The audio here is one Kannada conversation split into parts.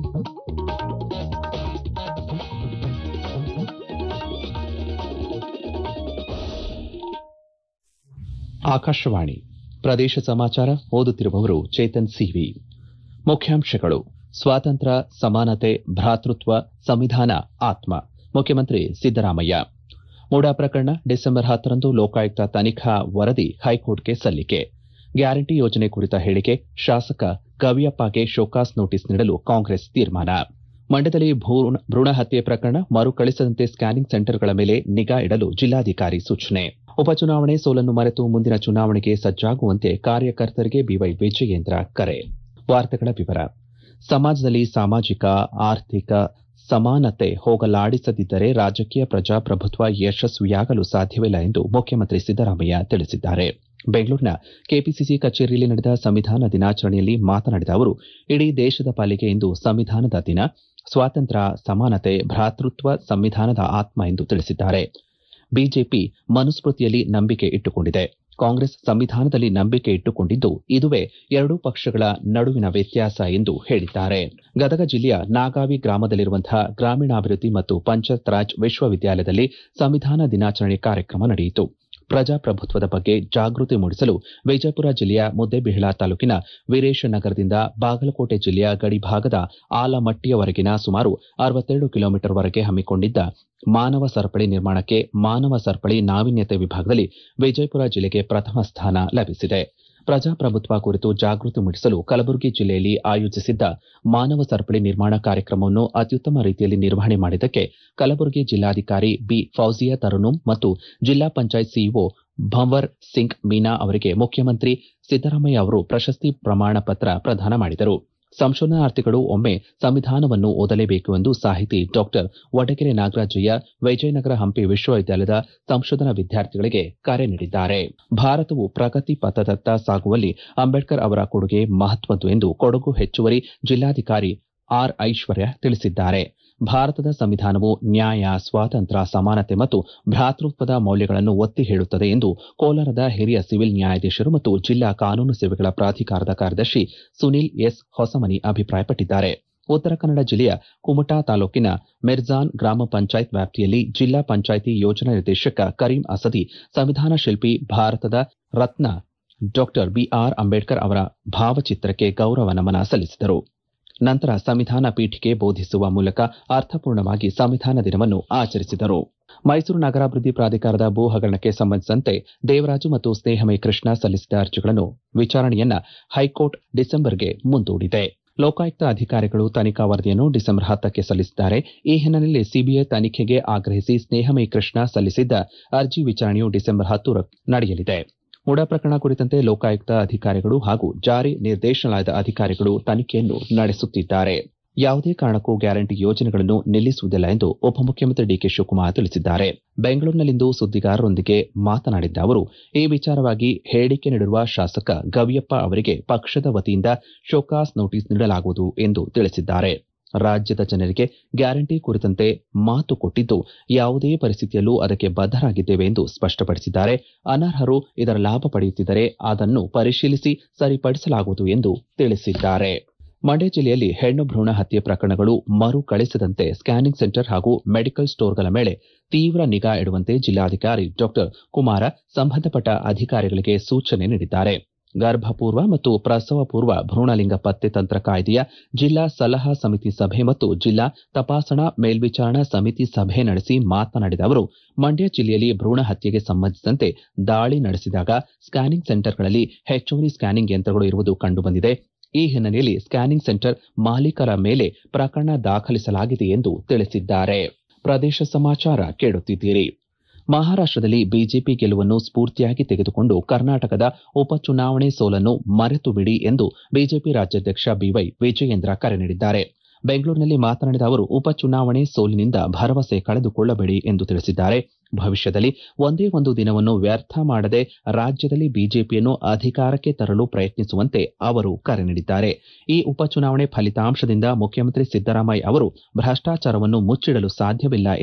ಆಕಾಶವಾಣಿ ಪ್ರದೇಶ ಸಮಾಚಾರ ಓದುತ್ತಿರುವವರು ಚೇತನ್ ಸಿವಿ ಮುಖ್ಯಾಂಶಗಳು ಸ್ವಾತಂತ್ರ್ಯ ಸಮಾನತೆ ಭ್ರಾತೃತ್ವ ಸಂವಿಧಾನ ಆತ್ಮ ಮುಖ್ಯಮಂತ್ರಿ ಸಿದ್ದರಾಮಯ್ಯ ಮುಡಾ ಪ್ರಕರಣ ಡಿಸೆಂಬರ್ ಹತ್ತರಂದು ಲೋಕಾಯುಕ್ತ ತನಿಖಾ ವರದಿ ಹೈಕೋರ್ಟ್ಗೆ ಸಲ್ಲಿಕೆ ಗ್ಯಾರಂಟಿ ಯೋಜನೆ ಕುರಿತ ಹೇಳಿಕೆ ಶಾಸಕ ಕವಿಯಪ್ಪಗೆ ಶೋಕಾಸ್ ನೋಟಿಸ್ ನೀಡಲು ಕಾಂಗ್ರೆಸ್ ತೀರ್ಮಾನ ಮಂಡ್ಯದಲ್ಲಿ ಭ್ರೂಣ ಹತ್ಯೆ ಪ್ರಕರಣ ಮರುಕಳಿಸದಂತೆ ಸ್ಕ್ಯಾನಿಂಗ್ ಸೆಂಟರ್ಗಳ ಮೇಲೆ ನಿಗಾ ಇಡಲು ಜಿಲ್ಲಾಧಿಕಾರಿ ಸೂಚನೆ ಉಪಚುನಾವಣೆ ಸೋಲನ್ನು ಮರೆತು ಮುಂದಿನ ಚುನಾವಣೆಗೆ ಸಜ್ಜಾಗುವಂತೆ ಕಾರ್ಯಕರ್ತರಿಗೆ ಬಿವೈ ವಿಜಯೇಂದ್ರ ಕರೆ ವಾರ್ತೆಗಳ ವಿವರ ಸಮಾಜದಲ್ಲಿ ಸಾಮಾಜಿಕ ಆರ್ಥಿಕ ಸಮಾನತೆ ಹೋಗಲಾಡಿಸದಿದ್ದರೆ ರಾಜಕೀಯ ಪ್ರಜಾಪ್ರಭುತ್ವ ಯಶಸ್ವಿಯಾಗಲು ಸಾಧ್ಯವಿಲ್ಲ ಎಂದು ಮುಖ್ಯಮಂತ್ರಿ ಸಿದ್ದರಾಮಯ್ಯ ತಿಳಿಸಿದ್ದಾರೆ ಬೆಂಗಳೂರಿನ ಕೆಪಿಸಿಸಿ ಕಚೇರಿಯಲ್ಲಿ ನಡೆದ ಸಂವಿಧಾನ ದಿನಾಚರಣೆಯಲ್ಲಿ ಮಾತನಾಡಿದ ಅವರು ಇಡೀ ದೇಶದ ಪಾಲಿಗೆ ಇಂದು ಸಂವಿಧಾನದ ದಿನ ಸ್ವಾತಂತ್ರ್ಯ ಸಮಾನತೆ ಭ್ರಾತೃತ್ವ ಸಂವಿಧಾನದ ಆತ್ಮ ಎಂದು ತಿಳಿಸಿದ್ದಾರೆ ಬಿಜೆಪಿ ಮನುಸ್ಮೃತಿಯಲ್ಲಿ ನಂಬಿಕೆ ಇಟ್ಟುಕೊಂಡಿದೆ ಕಾಂಗ್ರೆಸ್ ಸಂವಿಧಾನದಲ್ಲಿ ನಂಬಿಕೆ ಇಟ್ಟುಕೊಂಡಿದ್ದು ಇದುವೇ ಎರಡೂ ಪಕ್ಷಗಳ ನಡುವಿನ ವ್ಯತ್ಯಾಸ ಎಂದು ಹೇಳಿದ್ದಾರೆ ಗದಗ ಜಿಲ್ಲೆಯ ನಾಗಾವಿ ಗ್ರಾಮದಲ್ಲಿರುವಂತಹ ಗ್ರಾಮೀಣಾಭಿವೃದ್ಧಿ ಮತ್ತು ಪಂಚಾಯತ್ ರಾಜ್ ವಿಶ್ವವಿದ್ಯಾಲಯದಲ್ಲಿ ಸಂವಿಧಾನ ದಿನಾಚರಣೆ ಕಾರ್ಯಕ್ರಮ ನಡೆಯಿತು ಪ್ರಜಾಪ್ರಭುತ್ವದ ಬಗ್ಗೆ ಜಾಗೃತಿ ಮೂಡಿಸಲು ವಿಜಯಪುರ ಜಿಲ್ಲೆಯ ಮುದ್ದೇಬಿಹಾಳ ತಾಲೂಕಿನ ವೀರೇಶನಗರದಿಂದ ಬಾಗಲಕೋಟೆ ಜಿಲ್ಲೆಯ ಗಡಿಭಾಗದ ಆಲಮಟ್ಟಿಯವರೆಗಿನ ಸುಮಾರು ಅರವತ್ತೆರಡು ಕಿಲೋಮೀಟರ್ವರೆಗೆ ಹಮ್ಮಿಕೊಂಡಿದ್ದ ಮಾನವ ಸರಪಳಿ ನಿರ್ಮಾಣಕ್ಕೆ ಮಾನವ ಸರಪಳಿ ನಾವೀನ್ಯತೆ ವಿಭಾಗದಲ್ಲಿ ವಿಜಯಪುರ ಜಿಲ್ಲೆಗೆ ಪ್ರಥಮ ಸ್ಥಾನ ಲಭಿಸಿದೆ ಪ್ರಜಾಪ್ರಭುತ್ವ ಕುರಿತು ಜಾಗೃತಿ ಮೂಡಿಸಲು ಕಲಬುರಗಿ ಜಿಲ್ಲೆಯಲ್ಲಿ ಆಯೋಜಿಸಿದ್ದ ಮಾನವ ಸರಪಳಿ ನಿರ್ಮಾಣ ಕಾರ್ಯಕ್ರಮವನ್ನು ಅತ್ಯುತ್ತಮ ರೀತಿಯಲ್ಲಿ ನಿರ್ವಹಣೆ ಮಾಡಿದ್ದಕ್ಕೆ ಕಲಬುರಗಿ ಜಿಲ್ಲಾಧಿಕಾರಿ ಬಿ ಫೌಜಿಯಾ ತರನುಂ ಮತ್ತು ಜಿಲ್ಲಾ ಪಂಚಾಯತ್ ಸಿಇಒ ಭಂವರ್ ಸಿಂಗ್ ಮೀನಾ ಅವರಿಗೆ ಮುಖ್ಯಮಂತ್ರಿ ಸಿದ್ದರಾಮಯ್ಯ ಅವರು ಪ್ರಶಸ್ತಿ ಪ್ರಮಾಣ ಪತ್ರ ಪ್ರದಾನ ಮಾಡಿದರು ಸಂಶೋಧನಾರ್ಥಿಗಳು ಒಮ್ಮೆ ಸಂವಿಧಾನವನ್ನು ಓದಲೇಬೇಕು ಎಂದು ಸಾಹಿತಿ ಡಾಕ್ಟರ್ ವಡಗೆರೆ ನಾಗರಾಜಯ್ಯ ವಿಜಯನಗರ ಹಂಪಿ ವಿಶ್ವವಿದ್ಯಾಲಯದ ಸಂಶೋಧನಾ ವಿದ್ಯಾರ್ಥಿಗಳಿಗೆ ಕರೆ ನೀಡಿದ್ದಾರೆ ಭಾರತವು ಪ್ರಗತಿ ಪಥದತ್ತ ಸಾಗುವಲ್ಲಿ ಅಂಬೇಡ್ಕರ್ ಅವರ ಕೊಡುಗೆ ಮಹತ್ವದ್ದು ಎಂದು ಕೊಡಗು ಹೆಚ್ಚುವರಿ ಜಿಲ್ಲಾಧಿಕಾರಿ ಆರ್ ಐಶ್ವರ್ಯ ತಿಳಿಸಿದ್ದಾರೆ ಭಾರತದ ಸಂವಿಧಾನವು ನ್ಯಾಯ ಸ್ವಾತಂತ್ರ್ಯ ಸಮಾನತೆ ಮತ್ತು ಭ್ರಾತೃತ್ವದ ಮೌಲ್ಯಗಳನ್ನು ಒತ್ತಿ ಹೇಳುತ್ತದೆ ಎಂದು ಕೋಲಾರದ ಹಿರಿಯ ಸಿವಿಲ್ ನ್ಯಾಯಾಧೀಶರು ಮತ್ತು ಜಿಲ್ಲಾ ಕಾನೂನು ಸೇವೆಗಳ ಪ್ರಾಧಿಕಾರದ ಕಾರ್ಯದರ್ಶಿ ಸುನೀಲ್ ಎಸ್ ಹೊಸಮನಿ ಅಭಿಪ್ರಾಯಪಟ್ಟಿದ್ದಾರೆ ಉತ್ತರ ಕನ್ನಡ ಜಿಲ್ಲೆಯ ಕುಮಟಾ ತಾಲೂಕಿನ ಮಿರ್ಜಾನ್ ಗ್ರಾಮ ಪಂಚಾಯತ್ ವ್ಯಾಪ್ತಿಯಲ್ಲಿ ಜಿಲ್ಲಾ ಪಂಚಾಯಿತಿ ಯೋಜನಾ ನಿರ್ದೇಶಕ ಕರೀಂ ಅಸದಿ ಸಂವಿಧಾನ ಶಿಲ್ಪಿ ಭಾರತದ ರತ್ನ ಡಾಕ್ಟರ್ ಬಿಆರ್ ಅಂಬೇಡ್ಕರ್ ಅವರ ಭಾವಚಿತ್ರಕ್ಕೆ ಗೌರವ ನಮನ ಸಲ್ಲಿಸಿದರು ನಂತರ ಸಂವಿಧಾನ ಪೀಠಿಕೆ ಬೋಧಿಸುವ ಮೂಲಕ ಅರ್ಥಪೂರ್ಣವಾಗಿ ಸಂವಿಧಾನ ದಿನವನ್ನು ಆಚರಿಸಿದರು ಮೈಸೂರು ನಗರಾಭಿವೃದ್ಧಿ ಪ್ರಾಧಿಕಾರದ ಭೂ ಹಗರಣಕ್ಕೆ ಸಂಬಂಧಿಸಿದಂತೆ ದೇವರಾಜು ಮತ್ತು ಸ್ನೇಹಮಯಿ ಕೃಷ್ಣ ಸಲ್ಲಿಸಿದ ಅರ್ಜಿಗಳನ್ನು ವಿಚಾರಣೆಯನ್ನ ಹೈಕೋರ್ಟ್ ಡಿಸೆಂಬರ್ಗೆ ಮುಂದೂಡಿದೆ ಲೋಕಾಯುಕ್ತ ಅಧಿಕಾರಿಗಳು ತನಿಖಾ ವರದಿಯನ್ನು ಡಿಸೆಂಬರ್ ಹತ್ತಕ್ಕೆ ಸಲ್ಲಿಸಿದ್ದಾರೆ ಈ ಹಿನ್ನೆಲೆಯಲ್ಲಿ ಸಿಬಿಐ ತನಿಖೆಗೆ ಆಗ್ರಹಿಸಿ ಸ್ನೇಹಮಯಿ ಕೃಷ್ಣ ಸಲ್ಲಿಸಿದ್ದ ಅರ್ಜಿ ವಿಚಾರಣೆಯು ಡಿಸೆಂಬರ್ ಹತ್ತು ನಡೆಯಲಿದೆ ಮುಡಾ ಪ್ರಕರಣ ಕುರಿತಂತೆ ಲೋಕಾಯುಕ್ತ ಅಧಿಕಾರಿಗಳು ಹಾಗೂ ಜಾರಿ ನಿರ್ದೇಶನಾಲಯದ ಅಧಿಕಾರಿಗಳು ತನಿಖೆಯನ್ನು ನಡೆಸುತ್ತಿದ್ದಾರೆ ಯಾವುದೇ ಕಾರಣಕ್ಕೂ ಗ್ಯಾರಂಟಿ ಯೋಜನೆಗಳನ್ನು ನಿಲ್ಲಿಸುವುದಿಲ್ಲ ಎಂದು ಉಪಮುಖ್ಯಮಂತ್ರಿ ಡಿಕೆ ಶಿವಕುಮಾರ್ ತಿಳಿಸಿದ್ದಾರೆ ಬೆಂಗಳೂರಿನಲ್ಲಿಂದು ಸುದ್ದಿಗಾರರೊಂದಿಗೆ ಮಾತನಾಡಿದ್ದ ಅವರು ಈ ವಿಚಾರವಾಗಿ ಹೇಳಿಕೆ ನೀಡಿರುವ ಶಾಸಕ ಗವಿಯಪ್ಪ ಅವರಿಗೆ ಪಕ್ಷದ ವತಿಯಿಂದ ಶೋಕಾಸ್ ನೋಟಿಸ್ ನೀಡಲಾಗುವುದು ಎಂದು ತಿಳಿಸಿದ್ದಾರೆ ರಾಜ್ಯದ ಜನರಿಗೆ ಗ್ಯಾರಂಟಿ ಕುರಿತಂತೆ ಮಾತು ಕೊಟ್ಟಿದ್ದು ಯಾವುದೇ ಪರಿಸ್ಥಿತಿಯಲ್ಲೂ ಅದಕ್ಕೆ ಬದ್ಧರಾಗಿದ್ದೇವೆ ಎಂದು ಸ್ಪಷ್ಟಪಡಿಸಿದ್ದಾರೆ ಅನರ್ಹರು ಇದರ ಲಾಭ ಪಡೆಯುತ್ತಿದ್ದರೆ ಅದನ್ನು ಪರಿಶೀಲಿಸಿ ಸರಿಪಡಿಸಲಾಗುವುದು ಎಂದು ತಿಳಿಸಿದ್ದಾರೆ ಮಂಡ್ಯ ಜಿಲ್ಲೆಯಲ್ಲಿ ಹೆಣ್ಣು ಭ್ರೂಣ ಹತ್ಯೆ ಪ್ರಕರಣಗಳು ಮರುಕಳಿಸದಂತೆ ಸ್ಕ್ಯಾನಿಂಗ್ ಸೆಂಟರ್ ಹಾಗೂ ಮೆಡಿಕಲ್ ಸ್ಟೋರ್ಗಳ ಮೇಲೆ ತೀವ್ರ ನಿಗಾ ಇಡುವಂತೆ ಜಿಲ್ಲಾಧಿಕಾರಿ ಡಾಕ್ಟರ್ ಕುಮಾರ ಸಂಬಂಧಪಟ್ಟ ಅಧಿಕಾರಿಗಳಿಗೆ ಸೂಚನೆ ನೀಡಿದ್ದಾರೆ ಗರ್ಭಪೂರ್ವ ಮತ್ತು ಪ್ರಸವ ಪೂರ್ವ ಭ್ರೂಣಲಿಂಗ ಪತ್ತೆ ತಂತ್ರ ಕಾಯ್ದೆಯ ಜಿಲ್ಲಾ ಸಲಹಾ ಸಮಿತಿ ಸಭೆ ಮತ್ತು ಜಿಲ್ಲಾ ತಪಾಸಣಾ ಮೇಲ್ವಿಚಾರಣಾ ಸಮಿತಿ ಸಭೆ ನಡೆಸಿ ಮಾತನಾಡಿದ ಅವರು ಮಂಡ್ಯ ಜಿಲ್ಲೆಯಲ್ಲಿ ಭ್ರೂಣ ಹತ್ಯೆಗೆ ಸಂಬಂಧಿಸಿದಂತೆ ದಾಳಿ ನಡೆಸಿದಾಗ ಸ್ಕ್ಯಾನಿಂಗ್ ಸೆಂಟರ್ಗಳಲ್ಲಿ ಹೆಚ್ಚುವರಿ ಸ್ಕ್ಯಾನಿಂಗ್ ಯಂತ್ರಗಳು ಇರುವುದು ಕಂಡುಬಂದಿದೆ ಈ ಹಿನ್ನೆಲೆಯಲ್ಲಿ ಸ್ಕ್ಯಾನಿಂಗ್ ಸೆಂಟರ್ ಮಾಲೀಕರ ಮೇಲೆ ಪ್ರಕರಣ ದಾಖಲಿಸಲಾಗಿದೆ ಎಂದು ತಿಳಿಸಿದ್ದಾರೆ ಪ್ರದೇಶ ಸಮಾಚಾರ ಕೇಳುತ್ತಿದ್ದೀರಿ ಮಹಾರಾಷ್ಟದಲ್ಲಿ ಬಿಜೆಪಿ ಗೆಲುವನ್ನು ಸ್ಫೂರ್ತಿಯಾಗಿ ತೆಗೆದುಕೊಂಡು ಕರ್ನಾಟಕದ ಉಪಚುನಾವಣೆ ಸೋಲನ್ನು ಮರೆತು ಬಿಡಿ ಎಂದು ಬಿಜೆಪಿ ರಾಜ್ಯಾಧ್ಯಕ್ಷ ಬಿವೈ ವಿಜಯೇಂದ್ರ ಕರೆ ನೀಡಿದ್ದಾರೆ ಬೆಂಗಳೂರಿನಲ್ಲಿ ಮಾತನಾಡಿದ ಅವರು ಉಪಚುನಾವಣೆ ಸೋಲಿನಿಂದ ಭರವಸೆ ಕಳೆದುಕೊಳ್ಳಬೇಡಿ ಎಂದು ತಿಳಿಸಿದ್ದಾರೆ ಭವಿಷ್ಯದಲ್ಲಿ ಒಂದೇ ಒಂದು ದಿನವನ್ನು ವ್ಯರ್ಥ ಮಾಡದೆ ರಾಜ್ಯದಲ್ಲಿ ಬಿಜೆಪಿಯನ್ನು ಅಧಿಕಾರಕ್ಕೆ ತರಲು ಪ್ರಯತ್ನಿಸುವಂತೆ ಅವರು ಕರೆ ನೀಡಿದ್ದಾರೆ ಈ ಉಪಚುನಾವಣೆ ಫಲಿತಾಂಶದಿಂದ ಮುಖ್ಯಮಂತ್ರಿ ಸಿದ್ದರಾಮಯ್ಯ ಅವರು ಭ್ರಷ್ಟಾಚಾರವನ್ನು ಮುಚ್ಚಿಡಲು ಸಾಧ್ಯವಿಲ್ಲ ಎಂದು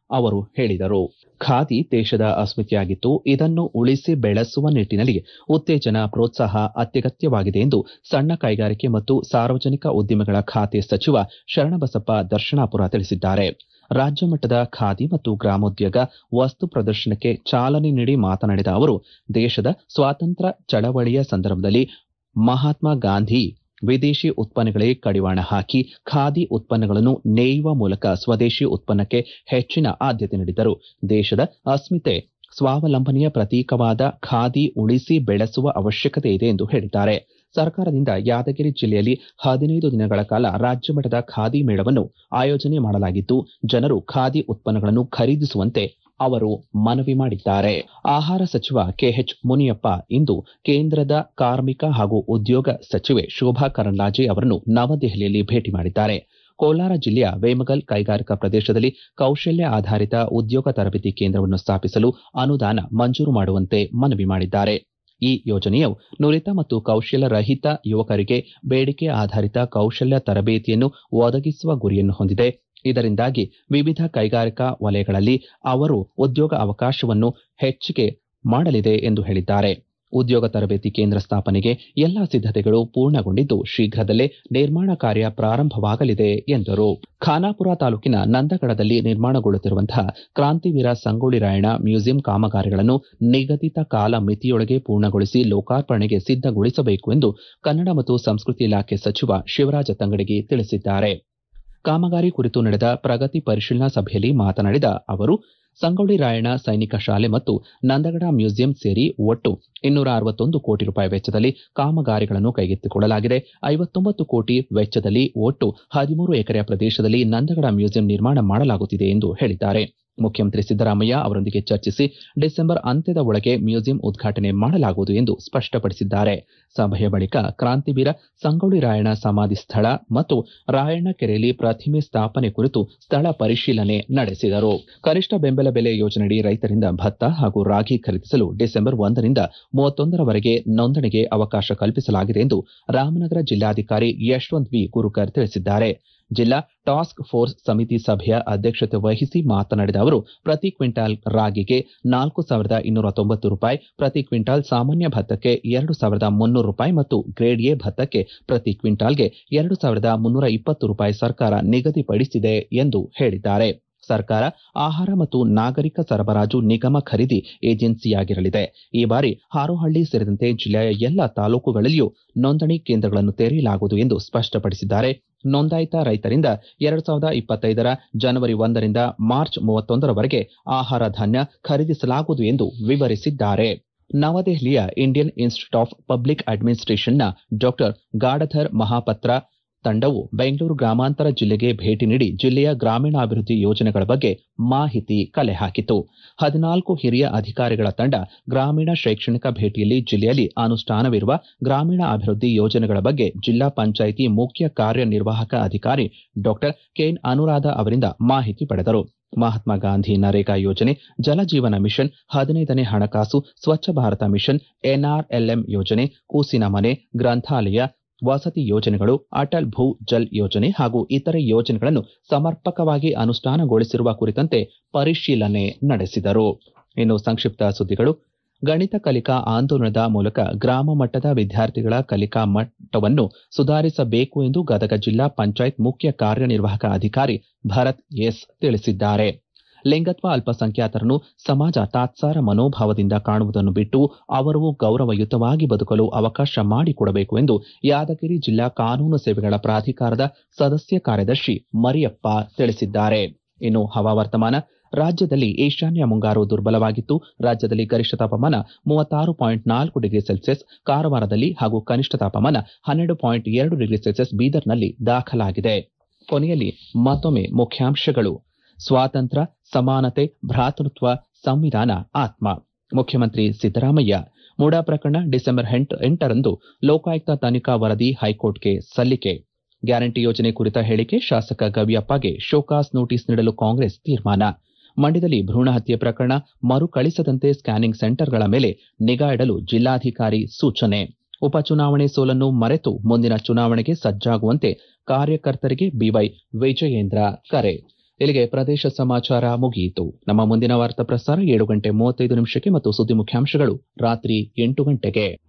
ಅವರು ಹೇಳಿದರು ಖಾದಿ ದೇಶದ ಅಸ್ಮಿತೆಯಾಗಿದ್ದು ಇದನ್ನು ಉಳಿಸಿ ಬೆಳೆಸುವ ನಿಟ್ಟಿನಲ್ಲಿ ಉತ್ತೇಜನ ಪ್ರೋತ್ಸಾಹ ಅತ್ಯಗತ್ಯವಾಗಿದೆ ಎಂದು ಸಣ್ಣ ಕೈಗಾರಿಕೆ ಮತ್ತು ಸಾರ್ವಜನಿಕ ಉದ್ದಿಮೆಗಳ ಖಾತೆ ಸಚಿವ ಶರಣಬಸಪ್ಪ ದರ್ಶನಾಪುರ ತಿಳಿಸಿದ್ದಾರೆ ರಾಜ್ಯ ಮಟ್ಟದ ಖಾದಿ ಮತ್ತು ಗ್ರಾಮೋದ್ಯೋಗ ವಸ್ತು ಪ್ರದರ್ಶನಕ್ಕೆ ಚಾಲನೆ ನೀಡಿ ಮಾತನಾಡಿದ ಅವರು ದೇಶದ ಸ್ವಾತಂತ್ರ್ಯ ಚಳವಳಿಯ ಸಂದರ್ಭದಲ್ಲಿ ಮಹಾತ್ಮ ಗಾಂಧಿ ವಿದೇಶಿ ಉತ್ಪನ್ನಗಳಿಗೆ ಕಡಿವಾಣ ಹಾಕಿ ಖಾದಿ ಉತ್ಪನ್ನಗಳನ್ನು ನೇಯುವ ಮೂಲಕ ಸ್ವದೇಶಿ ಉತ್ಪನ್ನಕ್ಕೆ ಹೆಚ್ಚಿನ ಆದ್ಯತೆ ನೀಡಿದ್ದರು ದೇಶದ ಅಸ್ಮಿತೆ ಸ್ವಾವಲಂಬನೆಯ ಪ್ರತೀಕವಾದ ಖಾದಿ ಉಳಿಸಿ ಬೆಳೆಸುವ ಅವಶ್ಯಕತೆ ಇದೆ ಎಂದು ಹೇಳಿದ್ದಾರೆ ಸರ್ಕಾರದಿಂದ ಯಾದಗಿರಿ ಜಿಲ್ಲೆಯಲ್ಲಿ ಹದಿನೈದು ದಿನಗಳ ಕಾಲ ರಾಜ್ಯ ಮಟ್ಟದ ಖಾದಿ ಮೇಳವನ್ನು ಆಯೋಜನೆ ಮಾಡಲಾಗಿದ್ದು ಜನರು ಖಾದಿ ಉತ್ಪನ್ನಗಳನ್ನು ಖರೀದಿಸುವಂತೆ ಅವರು ಮನವಿ ಮಾಡಿದ್ದಾರೆ ಆಹಾರ ಸಚಿವ ಕೆಎಚ್ ಮುನಿಯಪ್ಪ ಇಂದು ಕೇಂದ್ರದ ಕಾರ್ಮಿಕ ಹಾಗೂ ಉದ್ಯೋಗ ಸಚಿವೆ ಶೋಭಾ ಕರಂದ್ಲಾಜೆ ಅವರನ್ನು ನವದೆಹಲಿಯಲ್ಲಿ ಭೇಟಿ ಮಾಡಿದ್ದಾರೆ ಕೋಲಾರ ಜಿಲ್ಲೆಯ ವೇಮಗಲ್ ಕೈಗಾರಿಕಾ ಪ್ರದೇಶದಲ್ಲಿ ಕೌಶಲ್ಯ ಆಧಾರಿತ ಉದ್ಯೋಗ ತರಬೇತಿ ಕೇಂದ್ರವನ್ನು ಸ್ಥಾಪಿಸಲು ಅನುದಾನ ಮಂಜೂರು ಮಾಡುವಂತೆ ಮನವಿ ಮಾಡಿದ್ದಾರೆ ಈ ಯೋಜನೆಯು ನುರಿತ ಮತ್ತು ಕೌಶಲ್ಯ ರಹಿತ ಯುವಕರಿಗೆ ಬೇಡಿಕೆ ಆಧಾರಿತ ಕೌಶಲ್ಯ ತರಬೇತಿಯನ್ನು ಒದಗಿಸುವ ಗುರಿಯನ್ನು ಹೊಂದಿದೆ ಇದರಿಂದಾಗಿ ವಿವಿಧ ಕೈಗಾರಿಕಾ ವಲಯಗಳಲ್ಲಿ ಅವರು ಉದ್ಯೋಗ ಅವಕಾಶವನ್ನು ಹೆಚ್ಚಿಗೆ ಮಾಡಲಿದೆ ಎಂದು ಹೇಳಿದ್ದಾರೆ ಉದ್ಯೋಗ ತರಬೇತಿ ಕೇಂದ್ರ ಸ್ಥಾಪನೆಗೆ ಎಲ್ಲಾ ಸಿದ್ದತೆಗಳು ಪೂರ್ಣಗೊಂಡಿದ್ದು ಶೀಘ್ರದಲ್ಲೇ ನಿರ್ಮಾಣ ಕಾರ್ಯ ಪ್ರಾರಂಭವಾಗಲಿದೆ ಎಂದರು ಖಾನಾಪುರ ತಾಲೂಕಿನ ನಂದಗಡದಲ್ಲಿ ನಿರ್ಮಾಣಗೊಳ್ಳುತ್ತಿರುವಂತಹ ಕ್ರಾಂತಿವೀರ ಸಂಗೊಳ್ಳಿ ರಾಯಣ್ಣ ಮ್ಯೂಸಿಯಂ ಕಾಮಗಾರಿಗಳನ್ನು ನಿಗದಿತ ಕಾಲ ಮಿತಿಯೊಳಗೆ ಪೂರ್ಣಗೊಳಿಸಿ ಲೋಕಾರ್ಪಣೆಗೆ ಸಿದ್ದಗೊಳಿಸಬೇಕು ಎಂದು ಕನ್ನಡ ಮತ್ತು ಸಂಸ್ಕೃತಿ ಇಲಾಖೆ ಸಚಿವ ಶಿವರಾಜ ತಂಗಡಗಿ ತಿಳಿಸಿದ್ದಾರೆ ಕಾಮಗಾರಿ ಕುರಿತು ನಡೆದ ಪ್ರಗತಿ ಪರಿಶೀಲನಾ ಸಭೆಯಲ್ಲಿ ಮಾತನಾಡಿದ ಅವರು ಸಂಗೊಳ್ಳಿ ರಾಯಣ್ಣ ಸೈನಿಕ ಶಾಲೆ ಮತ್ತು ನಂದಗಡ ಮ್ಯೂಸಿಯಂ ಸೇರಿ ಒಟ್ಟು ಇನ್ನೂರ ಅರವತ್ತೊಂದು ಕೋಟಿ ರೂಪಾಯಿ ವೆಚ್ಚದಲ್ಲಿ ಕಾಮಗಾರಿಗಳನ್ನು ಕೈಗೆತ್ತಿಕೊಳ್ಳಲಾಗಿದೆ ಐವತ್ತೊಂಬತ್ತು ಕೋಟಿ ವೆಚ್ಚದಲ್ಲಿ ಒಟ್ಟು ಹದಿಮೂರು ಎಕರೆಯ ಪ್ರದೇಶದಲ್ಲಿ ನಂದಗಡ ಮ್ಯೂಸಿಯಂ ನಿರ್ಮಾಣ ಮಾಡಲಾಗುತ್ತಿದೆ ಎಂದು ಹೇಳಿದ್ದಾರೆ ಮುಖ್ಯಮಂತ್ರಿ ಸಿದ್ದರಾಮಯ್ಯ ಅವರೊಂದಿಗೆ ಚರ್ಚಿಸಿ ಡಿಸೆಂಬರ್ ಅಂತ್ಯದ ಒಳಗೆ ಮ್ಯೂಸಿಯಂ ಉದ್ಘಾಟನೆ ಮಾಡಲಾಗುವುದು ಎಂದು ಸ್ಪಷ್ಟಪಡಿಸಿದ್ದಾರೆ ಸಭೆಯ ಬಳಿಕ ಕ್ರಾಂತಿವೀರ ಸಂಗೊಳ್ಳಿ ರಾಯಣ್ಣ ಸಮಾಧಿ ಸ್ಥಳ ಮತ್ತು ರಾಯಣ್ಣ ಕೆರೆಯಲ್ಲಿ ಪ್ರತಿಮೆ ಸ್ಥಾಪನೆ ಕುರಿತು ಸ್ಥಳ ಪರಿಶೀಲನೆ ನಡೆಸಿದರು ಕನಿಷ್ಠ ಬೆಂಬಲ ಬೆಲೆ ಯೋಜನೆಯಡಿ ರೈತರಿಂದ ಭತ್ತ ಹಾಗೂ ರಾಗಿ ಖರೀದಿಸಲು ಡಿಸೆಂಬರ್ ಒಂದರಿಂದ ಮೂವತ್ತೊಂದರವರೆಗೆ ನೋಂದಣಿಗೆ ಅವಕಾಶ ಕಲ್ಪಿಸಲಾಗಿದೆ ಎಂದು ರಾಮನಗರ ಜಿಲ್ಲಾಧಿಕಾರಿ ಯಶವಂತ್ ವಿ ಗುರುಕರ್ ತಿಳಿಸಿದ್ದಾರೆ ಜಿಲ್ಲಾ ಟಾಸ್ಕ್ ಫೋರ್ಸ್ ಸಮಿತಿ ಸಭೆಯ ಅಧ್ಯಕ್ಷತೆ ವಹಿಸಿ ಮಾತನಾಡಿದ ಅವರು ಪ್ರತಿ ಕ್ವಿಂಟಾಲ್ ರಾಗಿಗೆ ನಾಲ್ಕು ಸಾವಿರದ ಇನ್ನೂರ ತೊಂಬತ್ತು ರೂಪಾಯಿ ಪ್ರತಿ ಕ್ವಿಂಟಾಲ್ ಸಾಮಾನ್ಯ ಭತ್ತಕ್ಕೆ ಎರಡು ಸಾವಿರದ ಮುನ್ನೂರು ರೂಪಾಯಿ ಮತ್ತು ಗ್ರೇಡ್ ಎ ಭತ್ತಕ್ಕೆ ಪ್ರತಿ ಕ್ವಿಂಟಾಲ್ಗೆ ಎರಡು ಸಾವಿರದ ಮುನ್ನೂರ ಇಪ್ಪತ್ತು ರೂಪಾಯಿ ಸರ್ಕಾರ ನಿಗದಿಪಡಿಸಿದೆ ಎಂದು ಹೇಳಿದ್ದಾರೆ ಸರ್ಕಾರ ಆಹಾರ ಮತ್ತು ನಾಗರಿಕ ಸರಬರಾಜು ನಿಗಮ ಖರೀದಿ ಏಜೆನ್ಸಿಯಾಗಿರಲಿದೆ ಈ ಬಾರಿ ಹಾರೋಹಳ್ಳಿ ಸೇರಿದಂತೆ ಜಿಲ್ಲೆಯ ಎಲ್ಲ ತಾಲೂಕುಗಳಲ್ಲಿಯೂ ನೋಂದಣಿ ಕೇಂದ್ರಗಳನ್ನು ತೆರೆಯಲಾಗುವುದು ಎಂದು ಸ್ಪಷ್ಟಪಡಿಸಿದ್ದಾರೆ ನೋಂದಾಯಿತ ರೈತರಿಂದ ಎರಡು ಸಾವಿರದ ಇಪ್ಪತ್ತೈದರ ಜನವರಿ ಒಂದರಿಂದ ಮಾರ್ಚ್ ಮೂವತ್ತೊಂದರವರೆಗೆ ಆಹಾರ ಧಾನ್ಯ ಖರೀದಿಸಲಾಗುವುದು ಎಂದು ವಿವರಿಸಿದ್ದಾರೆ ನವದೆಹಲಿಯ ಇಂಡಿಯನ್ ಇನ್ಸ್ಟಿಟ್ಯೂಟ್ ಆಫ್ ಪಬ್ಲಿಕ್ ಅಡ್ಮಿನಿಸ್ಟ್ರೇಷನ್ನ ಡಾಕ್ಟರ್ ಗಾಢಧರ್ ಮಹಾಪತ್ರ ತಂಡವು ಬೆಂಗಳೂರು ಗ್ರಾಮಾಂತರ ಜಿಲ್ಲೆಗೆ ಭೇಟಿ ನೀಡಿ ಜಿಲ್ಲೆಯ ಗ್ರಾಮೀಣಾಭಿವೃದ್ಧಿ ಯೋಜನೆಗಳ ಬಗ್ಗೆ ಮಾಹಿತಿ ಕಲೆ ಹಾಕಿತು ಹದಿನಾಲ್ಕು ಹಿರಿಯ ಅಧಿಕಾರಿಗಳ ತಂಡ ಗ್ರಾಮೀಣ ಶೈಕ್ಷಣಿಕ ಭೇಟಿಯಲ್ಲಿ ಜಿಲ್ಲೆಯಲ್ಲಿ ಅನುಷ್ಠಾನವಿರುವ ಗ್ರಾಮೀಣ ಅಭಿವೃದ್ಧಿ ಯೋಜನೆಗಳ ಬಗ್ಗೆ ಜಿಲ್ಲಾ ಪಂಚಾಯಿತಿ ಮುಖ್ಯ ಕಾರ್ಯನಿರ್ವಾಹಕ ಅಧಿಕಾರಿ ಡಾಕ್ಟರ್ ಕೆಎನ್ ಅನುರಾಧ ಅವರಿಂದ ಮಾಹಿತಿ ಪಡೆದರು ಮಹಾತ್ಮ ಗಾಂಧಿ ನರೇಗಾ ಯೋಜನೆ ಜಲಜೀವನ ಮಿಷನ್ ಹದಿನೈದನೇ ಹಣಕಾಸು ಸ್ವಚ್ಛ ಭಾರತ ಮಿಷನ್ ಎನ್ಆರ್ಎಲ್ಎಂ ಯೋಜನೆ ಕೂಸಿನ ಮನೆ ಗ್ರಂಥಾಲಯ ವಸತಿ ಯೋಜನೆಗಳು ಅಟಲ್ ಭೂ ಜಲ್ ಯೋಜನೆ ಹಾಗೂ ಇತರೆ ಯೋಜನೆಗಳನ್ನು ಸಮರ್ಪಕವಾಗಿ ಅನುಷ್ಠಾನಗೊಳಿಸಿರುವ ಕುರಿತಂತೆ ಪರಿಶೀಲನೆ ನಡೆಸಿದರು ಇನ್ನು ಸಂಕ್ಷಿಪ್ತ ಸುದ್ದಿಗಳು ಗಣಿತ ಕಲಿಕಾ ಆಂದೋಲನದ ಮೂಲಕ ಗ್ರಾಮ ಮಟ್ಟದ ವಿದ್ಯಾರ್ಥಿಗಳ ಕಲಿಕಾ ಮಟ್ಟವನ್ನು ಸುಧಾರಿಸಬೇಕು ಎಂದು ಗದಗ ಜಿಲ್ಲಾ ಪಂಚಾಯತ್ ಮುಖ್ಯ ಕಾರ್ಯನಿರ್ವಾಹಕ ಅಧಿಕಾರಿ ಭರತ್ ಎಸ್ ತಿಳಿಸಿದ್ದಾರೆ ಲಿಂಗತ್ವ ಅಲ್ಪಸಂಖ್ಯಾತರನ್ನು ಸಮಾಜ ತಾತ್ಸಾರ ಮನೋಭಾವದಿಂದ ಕಾಣುವುದನ್ನು ಬಿಟ್ಟು ಅವರು ಗೌರವಯುತವಾಗಿ ಬದುಕಲು ಅವಕಾಶ ಮಾಡಿಕೊಡಬೇಕು ಎಂದು ಯಾದಗಿರಿ ಜಿಲ್ಲಾ ಕಾನೂನು ಸೇವೆಗಳ ಪ್ರಾಧಿಕಾರದ ಸದಸ್ಯ ಕಾರ್ಯದರ್ಶಿ ಮರಿಯಪ್ಪ ತಿಳಿಸಿದ್ದಾರೆ ಇನ್ನು ಹವಾವರ್ತಮಾನ ರಾಜ್ಯದಲ್ಲಿ ಈಶಾನ್ಯ ಮುಂಗಾರು ದುರ್ಬಲವಾಗಿತ್ತು ರಾಜ್ಯದಲ್ಲಿ ಗರಿಷ್ಠ ತಾಪಮಾನ ಮೂವತ್ತಾರು ಪಾಯಿಂಟ್ ನಾಲ್ಕು ಡಿಗ್ರಿ ಸೆಲ್ಸಿಯಸ್ ಕಾರವಾರದಲ್ಲಿ ಹಾಗೂ ಕನಿಷ್ಠ ತಾಪಮಾನ ಹನ್ನೆರಡು ಪಾಯಿಂಟ್ ಎರಡು ಡಿಗ್ರಿ ಸೆಲ್ಸಿಯಸ್ ಬೀದರ್ನಲ್ಲಿ ದಾಖಲಾಗಿದೆ ಕೊನೆಯಲ್ಲಿ ಮತ್ತೊಮ್ಮೆ ಮುಖ್ಯಾಂಶಗಳು ಸ್ವಾತಂತ್ರ್ಯ ಸಮಾನತೆ ಭ್ರಾತೃತ್ವ ಸಂವಿಧಾನ ಆತ್ಮ ಮುಖ್ಯಮಂತ್ರಿ ಸಿದ್ದರಾಮಯ್ಯ ಮುಡಾ ಪ್ರಕರಣ ಡಿಸೆಂಬರ್ ಎಂಟರಂದು ಲೋಕಾಯುಕ್ತ ತನಿಖಾ ವರದಿ ಹೈಕೋರ್ಟ್ಗೆ ಸಲ್ಲಿಕೆ ಗ್ಯಾರಂಟಿ ಯೋಜನೆ ಕುರಿತ ಹೇಳಿಕೆ ಶಾಸಕ ಗವಿಯಪ್ಪಗೆ ಶೋಕಾಸ್ ನೋಟಿಸ್ ನೀಡಲು ಕಾಂಗ್ರೆಸ್ ತೀರ್ಮಾನ ಮಂಡ್ಯದಲ್ಲಿ ಭ್ರೂಣ ಹತ್ಯೆ ಪ್ರಕರಣ ಮರುಕಳಿಸದಂತೆ ಸ್ಕ್ಯಾನಿಂಗ್ ಸೆಂಟರ್ಗಳ ಮೇಲೆ ನಿಗಾ ಇಡಲು ಜಿಲ್ಲಾಧಿಕಾರಿ ಸೂಚನೆ ಉಪಚುನಾವಣೆ ಸೋಲನ್ನು ಮರೆತು ಮುಂದಿನ ಚುನಾವಣೆಗೆ ಸಜ್ಜಾಗುವಂತೆ ಕಾರ್ಯಕರ್ತರಿಗೆ ಬಿವೈ ವಿಜಯೇಂದ್ರ ಕರೆ ಇಲ್ಲಿಗೆ ಪ್ರದೇಶ ಸಮಾಚಾರ ಮುಗಿಯಿತು ನಮ್ಮ ಮುಂದಿನ ವಾರ್ತಾ ಪ್ರಸಾರ ಏಳು ಗಂಟೆ ಮೂವತ್ತೈದು ನಿಮಿಷಕ್ಕೆ ಮತ್ತು ಸುದ್ದಿ ಮುಖ್ಯಾಂಶಗಳು ರಾತ್ರಿ ಎಂಟು ಗಂಟೆಗೆ